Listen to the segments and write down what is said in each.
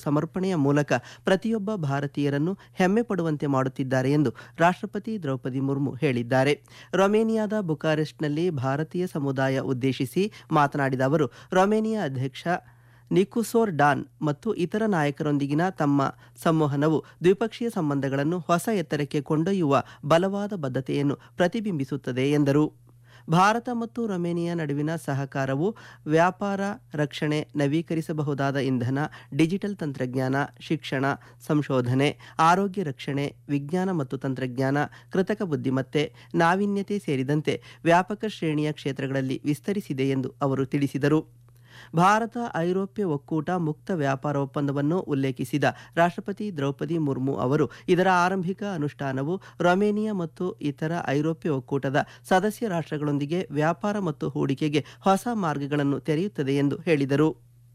ಸಮರ್ಪಣೆಯ ಮೂಲಕ ಪ್ರತಿಯೊಬ್ಬ ಭಾರತೀಯರನ್ನು ಹೆಮ್ಮೆ ಪಡುವಂತೆ ಮಾಡುತ್ತಿದ್ದಾರೆ ಎಂದು ರಾಷ್ಟ್ರಪತಿ ದ್ರೌಪದಿ ಮುರ್ಮು ಹೇಳಿದ್ದಾರೆ ರೊಮೇನಿಯಾದ ಬುಕಾರೆಸ್ಟ್ನಲ್ಲಿ ಭಾರತೀಯ ಸಮುದಾಯ ಉದ್ದೇಶಿಸಿ ಮಾತನಾಡಿದ ಅವರು ರೊಮೇನಿಯಾ ಅಧ್ಯಕ್ಷ ನಿಕುಸೋರ್ ಡಾನ್ ಮತ್ತು ಇತರ ನಾಯಕರೊಂದಿಗಿನ ತಮ್ಮ ಸಂವಹನವು ದ್ವಿಪಕ್ಷೀಯ ಸಂಬಂಧಗಳನ್ನು ಹೊಸ ಎತ್ತರಕ್ಕೆ ಕೊಂಡೊಯ್ಯುವ ಬಲವಾದ ಬದ್ಧತೆಯನ್ನು ಪ್ರತಿಬಿಂಬಿಸುತ್ತದೆ ಎಂದರು ಭಾರತ ಮತ್ತು ರೊಮೇನಿಯಾ ನಡುವಿನ ಸಹಕಾರವು ವ್ಯಾಪಾರ ರಕ್ಷಣೆ ನವೀಕರಿಸಬಹುದಾದ ಇಂಧನ ಡಿಜಿಟಲ್ ತಂತ್ರಜ್ಞಾನ ಶಿಕ್ಷಣ ಸಂಶೋಧನೆ ಆರೋಗ್ಯ ರಕ್ಷಣೆ ವಿಜ್ಞಾನ ಮತ್ತು ತಂತ್ರಜ್ಞಾನ ಕೃತಕ ಬುದ್ಧಿಮತ್ತೆ ನಾವೀನ್ಯತೆ ಸೇರಿದಂತೆ ವ್ಯಾಪಕ ಶ್ರೇಣಿಯ ಕ್ಷೇತ್ರಗಳಲ್ಲಿ ವಿಸ್ತರಿಸಿದೆ ಎಂದು ಅವರು ತಿಳಿಸಿದರು ಭಾರತ ಐರೋಪ್ಯ ಒಕ್ಕೂಟ ಮುಕ್ತ ವ್ಯಾಪಾರ ಒಪ್ಪಂದವನ್ನು ಉಲ್ಲೇಖಿಸಿದ ರಾಷ್ಟ್ರಪತಿ ದ್ರೌಪದಿ ಮುರ್ಮು ಅವರು ಇದರ ಆರಂಭಿಕ ಅನುಷ್ಠಾನವು ರೊಮೇನಿಯಾ ಮತ್ತು ಇತರ ಐರೋಪ್ಯ ಒಕ್ಕೂಟದ ಸದಸ್ಯ ರಾಷ್ಟ್ರಗಳೊಂದಿಗೆ ವ್ಯಾಪಾರ ಮತ್ತು ಹೂಡಿಕೆಗೆ ಹೊಸ ಮಾರ್ಗಗಳನ್ನು ತೆರೆಯುತ್ತದೆ ಎಂದು ಹೇಳಿದರು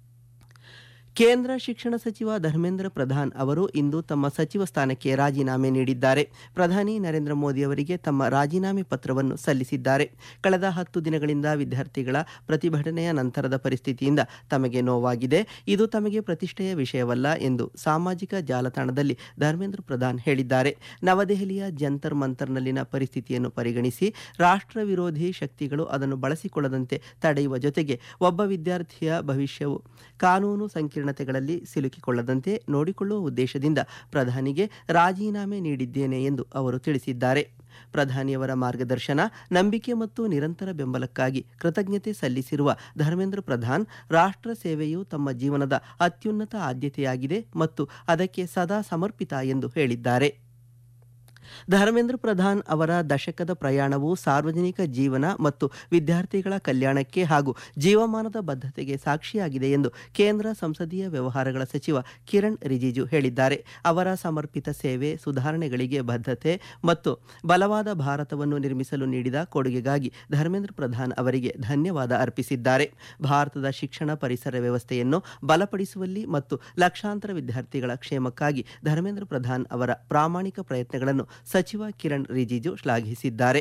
ಕೇಂದ್ರ ಶಿಕ್ಷಣ ಸಚಿವ ಧರ್ಮೇಂದ್ರ ಪ್ರಧಾನ್ ಅವರು ಇಂದು ತಮ್ಮ ಸಚಿವ ಸ್ಥಾನಕ್ಕೆ ರಾಜೀನಾಮೆ ನೀಡಿದ್ದಾರೆ ಪ್ರಧಾನಿ ನರೇಂದ್ರ ಮೋದಿ ಅವರಿಗೆ ತಮ್ಮ ರಾಜೀನಾಮೆ ಪತ್ರವನ್ನು ಸಲ್ಲಿಸಿದ್ದಾರೆ ಕಳೆದ ಹತ್ತು ದಿನಗಳಿಂದ ವಿದ್ಯಾರ್ಥಿಗಳ ಪ್ರತಿಭಟನೆಯ ನಂತರದ ಪರಿಸ್ಥಿತಿಯಿಂದ ತಮಗೆ ನೋವಾಗಿದೆ ಇದು ತಮಗೆ ಪ್ರತಿಷ್ಠೆಯ ವಿಷಯವಲ್ಲ ಎಂದು ಸಾಮಾಜಿಕ ಜಾಲತಾಣದಲ್ಲಿ ಧರ್ಮೇಂದ್ರ ಪ್ರಧಾನ್ ಹೇಳಿದ್ದಾರೆ ನವದೆಹಲಿಯ ಜಂತರ್ ಮಂತರ್ನಲ್ಲಿನ ಪರಿಸ್ಥಿತಿಯನ್ನು ಪರಿಗಣಿಸಿ ರಾಷ್ಟ್ರ ವಿರೋಧಿ ಶಕ್ತಿಗಳು ಅದನ್ನು ಬಳಸಿಕೊಳ್ಳದಂತೆ ತಡೆಯುವ ಜೊತೆಗೆ ಒಬ್ಬ ವಿದ್ಯಾರ್ಥಿಯ ಭವಿಷ್ಯವು ಕಾನೂನು ಸಂಕೀರ್ಣತೆಗಳಲ್ಲಿ ಸಿಲುಕಿಕೊಳ್ಳದಂತೆ ನೋಡಿಕೊಳ್ಳುವ ಉದ್ದೇಶದಿಂದ ಪ್ರಧಾನಿಗೆ ರಾಜೀನಾಮೆ ನೀಡಿದ್ದೇನೆ ಎಂದು ಅವರು ತಿಳಿಸಿದ್ದಾರೆ ಪ್ರಧಾನಿಯವರ ಮಾರ್ಗದರ್ಶನ ನಂಬಿಕೆ ಮತ್ತು ನಿರಂತರ ಬೆಂಬಲಕ್ಕಾಗಿ ಕೃತಜ್ಞತೆ ಸಲ್ಲಿಸಿರುವ ಧರ್ಮೇಂದ್ರ ಪ್ರಧಾನ್ ರಾಷ್ಟ್ರ ಸೇವೆಯು ತಮ್ಮ ಜೀವನದ ಅತ್ಯುನ್ನತ ಆದ್ಯತೆಯಾಗಿದೆ ಮತ್ತು ಅದಕ್ಕೆ ಸದಾ ಸಮರ್ಪಿತ ಎಂದು ಹೇಳಿದ್ದಾರೆ ಧರ್ಮೇಂದ್ರ ಪ್ರಧಾನ್ ಅವರ ದಶಕದ ಪ್ರಯಾಣವು ಸಾರ್ವಜನಿಕ ಜೀವನ ಮತ್ತು ವಿದ್ಯಾರ್ಥಿಗಳ ಕಲ್ಯಾಣಕ್ಕೆ ಹಾಗೂ ಜೀವಮಾನದ ಬದ್ಧತೆಗೆ ಸಾಕ್ಷಿಯಾಗಿದೆ ಎಂದು ಕೇಂದ್ರ ಸಂಸದೀಯ ವ್ಯವಹಾರಗಳ ಸಚಿವ ಕಿರಣ್ ರಿಜಿಜು ಹೇಳಿದ್ದಾರೆ ಅವರ ಸಮರ್ಪಿತ ಸೇವೆ ಸುಧಾರಣೆಗಳಿಗೆ ಬದ್ಧತೆ ಮತ್ತು ಬಲವಾದ ಭಾರತವನ್ನು ನಿರ್ಮಿಸಲು ನೀಡಿದ ಕೊಡುಗೆಗಾಗಿ ಧರ್ಮೇಂದ್ರ ಪ್ರಧಾನ್ ಅವರಿಗೆ ಧನ್ಯವಾದ ಅರ್ಪಿಸಿದ್ದಾರೆ ಭಾರತದ ಶಿಕ್ಷಣ ಪರಿಸರ ವ್ಯವಸ್ಥೆಯನ್ನು ಬಲಪಡಿಸುವಲ್ಲಿ ಮತ್ತು ಲಕ್ಷಾಂತರ ವಿದ್ಯಾರ್ಥಿಗಳ ಕ್ಷೇಮಕ್ಕಾಗಿ ಧರ್ಮೇಂದ್ರ ಪ್ರಧಾನ್ ಅವರ ಪ್ರಾಮಾಣಿಕ ಪ್ರಯತ್ನಗಳನ್ನು ಸಚಿವ ಕಿರಣ್ ರಿಜಿಜು ಶ್ಲಾಘಿಸಿದ್ದಾರೆ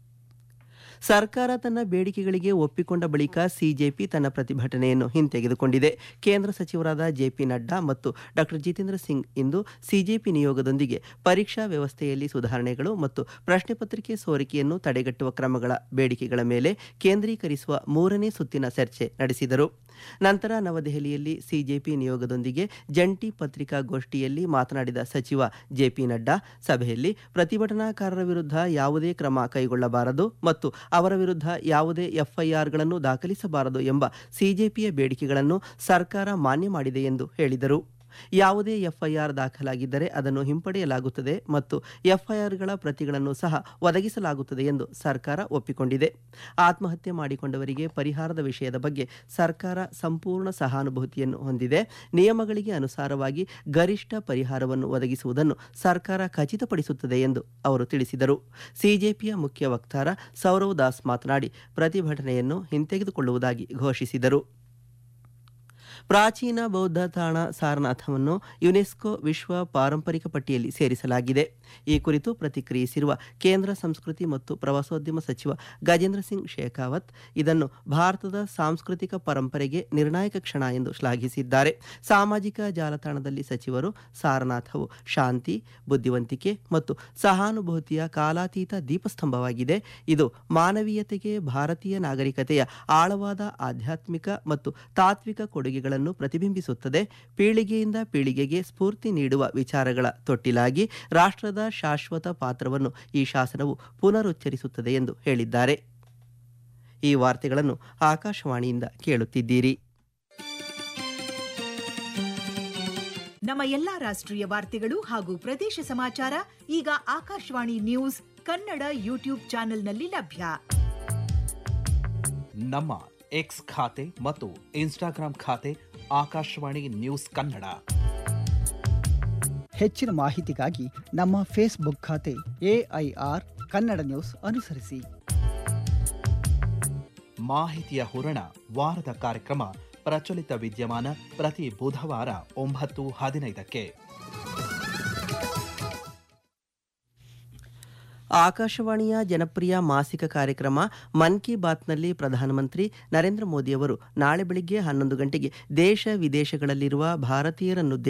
ಸರ್ಕಾರ ತನ್ನ ಬೇಡಿಕೆಗಳಿಗೆ ಒಪ್ಪಿಕೊಂಡ ಬಳಿಕ ಸಿಜೆಪಿ ತನ್ನ ಪ್ರತಿಭಟನೆಯನ್ನು ಹಿಂತೆಗೆದುಕೊಂಡಿದೆ ಕೇಂದ್ರ ಸಚಿವರಾದ ಜೆಪಿ ನಡ್ಡಾ ಮತ್ತು ಡಾಕ್ಟರ್ ಜಿತೇಂದ್ರ ಸಿಂಗ್ ಇಂದು ಸಿಜೆಪಿ ನಿಯೋಗದೊಂದಿಗೆ ಪರೀಕ್ಷಾ ವ್ಯವಸ್ಥೆಯಲ್ಲಿ ಸುಧಾರಣೆಗಳು ಮತ್ತು ಪ್ರಶ್ನೆ ಪತ್ರಿಕೆ ಸೋರಿಕೆಯನ್ನು ತಡೆಗಟ್ಟುವ ಕ್ರಮಗಳ ಬೇಡಿಕೆಗಳ ಮೇಲೆ ಕೇಂದ್ರೀಕರಿಸುವ ಮೂರನೇ ಸುತ್ತಿನ ಚರ್ಚೆ ನಡೆಸಿದರು ನಂತರ ನವದೆಹಲಿಯಲ್ಲಿ ಸಿಜೆಪಿ ನಿಯೋಗದೊಂದಿಗೆ ಜಂಟಿ ಪತ್ರಿಕಾಗೋಷ್ಠಿಯಲ್ಲಿ ಮಾತನಾಡಿದ ಸಚಿವ ಜೆಪಿ ನಡ್ಡಾ ಸಭೆಯಲ್ಲಿ ಪ್ರತಿಭಟನಾಕಾರರ ವಿರುದ್ಧ ಯಾವುದೇ ಕ್ರಮ ಕೈಗೊಳ್ಳಬಾರದು ಮತ್ತು ಅವರ ವಿರುದ್ಧ ಯಾವುದೇ ಎಫ್ಐಆರ್ಗಳನ್ನು ದಾಖಲಿಸಬಾರದು ಎಂಬ ಸಿಜೆಪಿಯ ಬೇಡಿಕೆಗಳನ್ನು ಸರ್ಕಾರ ಮಾನ್ಯ ಮಾಡಿದೆ ಎಂದು ಹೇಳಿದರು ಯಾವುದೇ ಎಫ್ಐಆರ್ ದಾಖಲಾಗಿದ್ದರೆ ಅದನ್ನು ಹಿಂಪಡೆಯಲಾಗುತ್ತದೆ ಮತ್ತು ಎಫ್ಐಆರ್ಗಳ ಪ್ರತಿಗಳನ್ನು ಸಹ ಒದಗಿಸಲಾಗುತ್ತದೆ ಎಂದು ಸರ್ಕಾರ ಒಪ್ಪಿಕೊಂಡಿದೆ ಆತ್ಮಹತ್ಯೆ ಮಾಡಿಕೊಂಡವರಿಗೆ ಪರಿಹಾರದ ವಿಷಯದ ಬಗ್ಗೆ ಸರ್ಕಾರ ಸಂಪೂರ್ಣ ಸಹಾನುಭೂತಿಯನ್ನು ಹೊಂದಿದೆ ನಿಯಮಗಳಿಗೆ ಅನುಸಾರವಾಗಿ ಗರಿಷ್ಠ ಪರಿಹಾರವನ್ನು ಒದಗಿಸುವುದನ್ನು ಸರ್ಕಾರ ಖಚಿತಪಡಿಸುತ್ತದೆ ಎಂದು ಅವರು ತಿಳಿಸಿದರು ಸಿಜೆಪಿಯ ಮುಖ್ಯ ವಕ್ತಾರ ಸೌರವ್ ದಾಸ್ ಮಾತನಾಡಿ ಪ್ರತಿಭಟನೆಯನ್ನು ಹಿಂತೆಗೆದುಕೊಳ್ಳುವುದಾಗಿ ಘೋಷಿಸಿದರು ಪ್ರಾಚೀನ ಬೌದ್ಧ ತಾಣ ಸಾರನಾಥವನ್ನು ಯುನೆಸ್ಕೋ ವಿಶ್ವ ಪಾರಂಪರಿಕ ಪಟ್ಟಿಯಲ್ಲಿ ಸೇರಿಸಲಾಗಿದೆ ಈ ಕುರಿತು ಪ್ರತಿಕ್ರಿಯಿಸಿರುವ ಕೇಂದ್ರ ಸಂಸ್ಕೃತಿ ಮತ್ತು ಪ್ರವಾಸೋದ್ಯಮ ಸಚಿವ ಗಜೇಂದ್ರ ಸಿಂಗ್ ಶೇಖಾವತ್ ಇದನ್ನು ಭಾರತದ ಸಾಂಸ್ಕೃತಿಕ ಪರಂಪರೆಗೆ ನಿರ್ಣಾಯಕ ಕ್ಷಣ ಎಂದು ಶ್ಲಾಘಿಸಿದ್ದಾರೆ ಸಾಮಾಜಿಕ ಜಾಲತಾಣದಲ್ಲಿ ಸಚಿವರು ಸಾರನಾಥವು ಶಾಂತಿ ಬುದ್ಧಿವಂತಿಕೆ ಮತ್ತು ಸಹಾನುಭೂತಿಯ ಕಾಲಾತೀತ ದೀಪಸ್ತಂಭವಾಗಿದೆ ಇದು ಮಾನವೀಯತೆಗೆ ಭಾರತೀಯ ನಾಗರಿಕತೆಯ ಆಳವಾದ ಆಧ್ಯಾತ್ಮಿಕ ಮತ್ತು ತಾತ್ವಿಕ ಕೊಡುಗೆಗಳನ್ನು ಪ್ರತಿಬಿಂಬಿಸುತ್ತದೆ ಪೀಳಿಗೆಯಿಂದ ಪೀಳಿಗೆಗೆ ಸ್ಫೂರ್ತಿ ನೀಡುವ ವಿಚಾರಗಳ ತೊಟ್ಟಿಲಾಗಿ ರಾಷ್ಟ್ರದ ಶಾಶ್ವತ ಪಾತ್ರವನ್ನು ಈ ಶಾಸನವು ಪುನರುಚ್ಚರಿಸುತ್ತದೆ ಎಂದು ಹೇಳಿದ್ದಾರೆ ಈ ವಾರ್ತೆಗಳನ್ನು ಆಕಾಶವಾಣಿಯಿಂದ ಕೇಳುತ್ತಿದ್ದೀರಿ ನಮ್ಮ ಎಲ್ಲಾ ರಾಷ್ಟ್ರೀಯ ವಾರ್ತೆಗಳು ಹಾಗೂ ಪ್ರದೇಶ ಸಮಾಚಾರ ಈಗ ಆಕಾಶವಾಣಿ ನ್ಯೂಸ್ ಕನ್ನಡ ಯೂಟ್ಯೂಬ್ ಚಾನೆಲ್ನಲ್ಲಿ ಲಭ್ಯ ನಮ್ಮ ಎಕ್ಸ್ ಖಾತೆ ಮತ್ತು ಇನ್ಸ್ಟಾಗ್ರಾಂ ಖಾತೆ ಆಕಾಶವಾಣಿ ನ್ಯೂಸ್ ಕನ್ನಡ ಹೆಚ್ಚಿನ ಮಾಹಿತಿಗಾಗಿ ನಮ್ಮ ಫೇಸ್ಬುಕ್ ಖಾತೆ ಎಐಆರ್ ಕನ್ನಡ ನ್ಯೂಸ್ ಅನುಸರಿಸಿ ಮಾಹಿತಿಯ ಹೂರಣ ವಾರದ ಕಾರ್ಯಕ್ರಮ ಪ್ರಚಲಿತ ವಿದ್ಯಮಾನ ಪ್ರತಿ ಬುಧವಾರ ಒಂಬತ್ತು ಹದಿನೈದಕ್ಕೆ ಆಕಾಶವಾಣಿಯ ಜನಪ್ರಿಯ ಮಾಸಿಕ ಕಾರ್ಯಕ್ರಮ ಮನ್ ಕಿ ಬಾತ್ನಲ್ಲಿ ಪ್ರಧಾನಮಂತ್ರಿ ನರೇಂದ್ರ ಮೋದಿಯವರು ನಾಳೆ ಬೆಳಿಗ್ಗೆ ಹನ್ನೊಂದು ಗಂಟೆಗೆ ದೇಶ ವಿದೇಶಗಳಲ್ಲಿರುವ ಭಾರತೀಯರನ್ನು